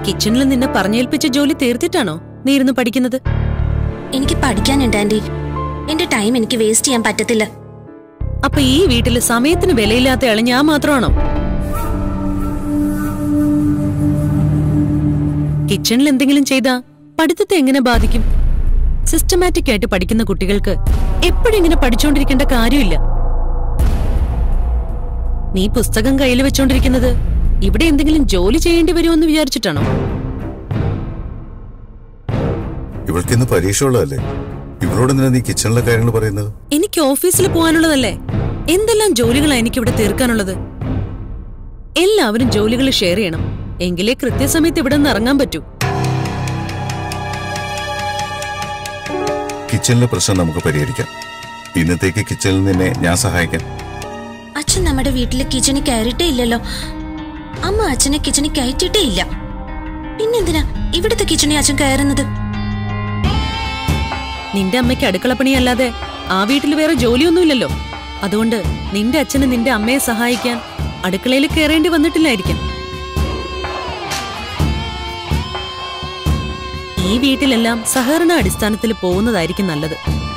കിച്ചണിൽ നിന്നെ പറഞ്ഞേൽപ്പിച്ച ജോലി തീർത്തിട്ടാണോ നീ ഇരുന്ന് പഠിക്കുന്നത് എനിക്ക് പഠിക്കാനുണ്ട് ആന്റി എന്റെ ടൈം എനിക്ക് വേസ്റ്റ് ചെയ്യാൻ പറ്റത്തില്ല അപ്പൊ ഈ വീട്ടില് സമയത്തിന് വിലയില്ലാത്ത ആള് ഞാൻ മാത്രമാണോ കിച്ചണിൽ എന്തെങ്കിലും ചെയ്താ പഠിത്തത്തെ എങ്ങനെ ബാധിക്കും സിസ്റ്റമാറ്റിക് ആയിട്ട് പഠിക്കുന്ന കുട്ടികൾക്ക് എപ്പോഴും ഇങ്ങനെ പഠിച്ചുകൊണ്ടിരിക്കേണ്ട കാര്യമില്ല നീ പുസ്തകം കയ്യിൽ വെച്ചോണ്ടിരിക്കുന്നത് ഇവിടെ എന്തെങ്കിലും ജോലി ചെയ്യേണ്ടി വരുമെന്ന് വിചാരിച്ചിട്ടാണോ ഇവൾക്ക് ഇന്ന് പരീക്ഷ ഉള്ളതല്ലേ ഇവളോട് എന്തിനാ നീ കിച്ചണിലെ കാര്യങ്ങൾ പറയുന്നത് എനിക്ക് ഓഫീസിൽ പോകാനുള്ളതല്ലേ എന്തെല്ലാം ജോലികളാ എനിക്കിവിടെ തീർക്കാനുള്ളത് എല്ലാവരും ജോലികൾ ഷെയർ ചെയ്യണം എങ്കിലേ കൃത്യസമയത്ത് ഇവിടെ നിന്ന് ഇറങ്ങാൻ പറ്റൂ കിച്ചണിലെ പ്രശ്നം നമുക്ക് പരിഹരിക്കാം ഇന്നത്തേക്ക് കിച്ചണിൽ നിന്നെ ഞാൻ സഹായിക്കാം അച്ഛൻ നമ്മുടെ വീട്ടിലെ കിച്ചണിൽ കയറിയിട്ടേ ഇല്ലല്ലോ അമ്മ അച്ഛനെ കിച്ചണിൽ കയറ്റിയിട്ടേ ഇല്ല പിന്നെന്തിനാ ഇവിടുത്തെ കിച്ചണിൽ അച്ഛൻ കയറുന്നത് നിന്റെ അമ്മയ്ക്ക് അടുക്കളപ്പണിയല്ലാതെ ആ വീട്ടിൽ വേറെ ജോലിയൊന്നുമില്ലല്ലോ അതുകൊണ്ട് നിന്റെ അച്ഛന് നിന്റെ അമ്മയെ സഹായിക്കാൻ അടുക്കളയിൽ കയറേണ്ടി വന്നിട്ടില്ലായിരിക്കാം ഈ വീട്ടിലെല്ലാം സഹകരണ അടിസ്ഥാനത്തിൽ പോകുന്നതായിരിക്കും നല്ലത്